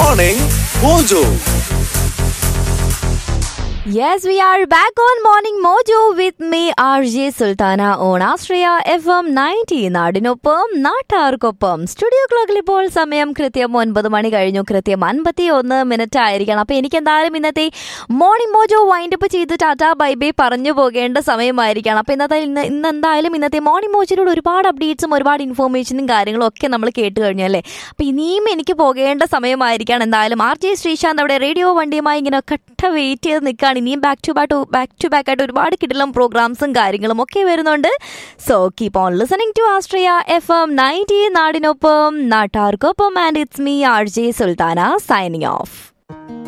Morning Mojo. Yes, we are back on Morning Mojo with me, RJ Sultana on Astraya FM 90 നാടിനൊപ്പം നാട്ടാർക്കൊപ്പം studio ക്ലോക്കിൽ ഇപ്പോൾ സമയം കൃത്യം ഒൻപത് മണി കഴിഞ്ഞു കൃത്യം അൻപത്തി ഒന്ന് മിനിറ്റ് ആയിരിക്കണം അപ്പൊ എനിക്ക് എന്തായാലും ഇന്നത്തെ മോർണിംഗ് മോജോ വൈൻഡപ്പ് ചെയ്ത് ടാറ്റ ബൈ ബൈ പറഞ്ഞു പോകേണ്ട സമയമായിരിക്കണം അപ്പൊ ഇന്നത്തെ ഇന്ന് ഇന്ന് എന്തായാലും ഇന്നത്തെ മോർണിംഗ് മോജോയിലൂടെ ഒരുപാട് അപ്ഡേറ്റ്സും ഒരുപാട് ഇൻഫോർമേഷനും കാര്യങ്ങളും ഒക്കെ നമ്മൾ കേട്ട് കഴിഞ്ഞു അല്ലേ അപ്പൊ ഇനിയും എനിക്ക് പോകേണ്ട സമയമായിരിക്കണം എന്തായാലും ആർ ജെ ശ്രീശാന്ത് അവിടെ റേഡിയോ വണ്ടിയുമായി ഇങ്ങനെ കട്ട വെയിറ്റ് ചെയ്ത് നിൽക്കുകയാണ് ഇനിയും back to back back to back ആയിട്ട് ഒരുപാട് കിടലം പ്രോഗ്രാംസും കാര്യങ്ങളും ഒക്കെ വരുന്നുണ്ട് so keep on listening to Astria F M ninety നാടിനൊപ്പം നാട്ടാർക്കൊപ്പം and it's me R J Sulthana signing of